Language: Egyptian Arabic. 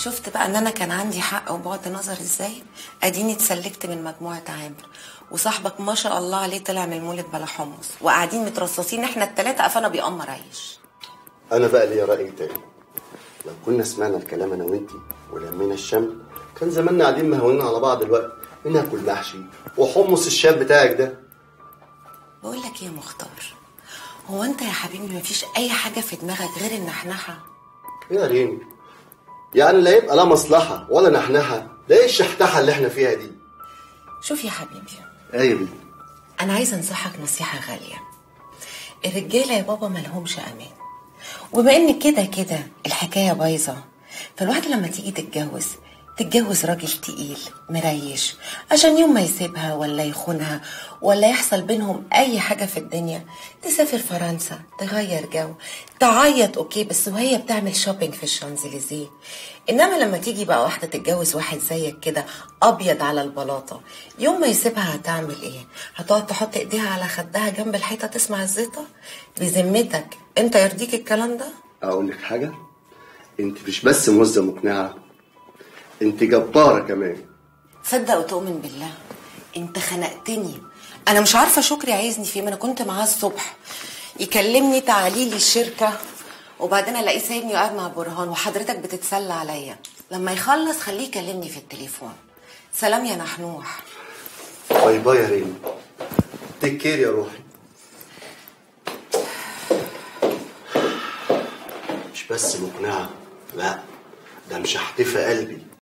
شفت بقى ان انا كان عندي حق وبعد نظر ازاي اديني اتسلكت من مجموعه عامر وصاحبك ما شاء الله عليه طلع من المولد بلا حمص وقاعدين مترصصين احنا التلاته قفانا بيقمر عيش انا بقى ليا راي تاني لو كنا سمعنا الكلام انا وانتي ولمينا الشمل كان زماننا قاعدين مهونين على بعض دلوقتي بناكل محشي وحمص الشاب بتاعك ده بقول لك ايه يا مختار هو انت يا حبيبي مفيش اي حاجه في دماغك غير النحنحه يا ريم يعني لا يبقى لا مصلحه ولا نحنحه ده ايه الشحتحه اللي احنا فيها دي شوف يا حبيبي ايه بنت انا عايزه انصحك نصيحه غاليه الرجاله يا بابا ملهمش امان وبما ان كده كده الحكايه بايظه فالواحده لما تيجي تتجوز تتجوز راجل تقيل مريش عشان يوم ما يسيبها ولا يخونها ولا يحصل بينهم اي حاجه في الدنيا تسافر فرنسا تغير جو تعيط اوكي بس وهي بتعمل شوبينج في الشانزليزيه انما لما تيجي بقى واحده تتجوز واحد زيك كده ابيض على البلاطه يوم ما يسيبها هتعمل ايه هتقعد تحط ايديها على خدها جنب الحيطه تسمع الزيطه بذمتك انت يرضيك الكلام ده اقول لك حاجه انت مش بس موزه مقنعه انت جباره كمان تصدق وتؤمن بالله انت خنقتني انا مش عارفه شكري عايزني فيه ما انا كنت معاه الصبح يكلمني تعالي لي الشركه وبعدين الاقيه سايبني وقاعد مع برهان وحضرتك بتتسلى عليا لما يخلص خليه يكلمني في التليفون سلام يا نحنوح باي باي يا ريم تيك كير يا روحي مش بس مقنعه لا ده مش هحتفى قلبي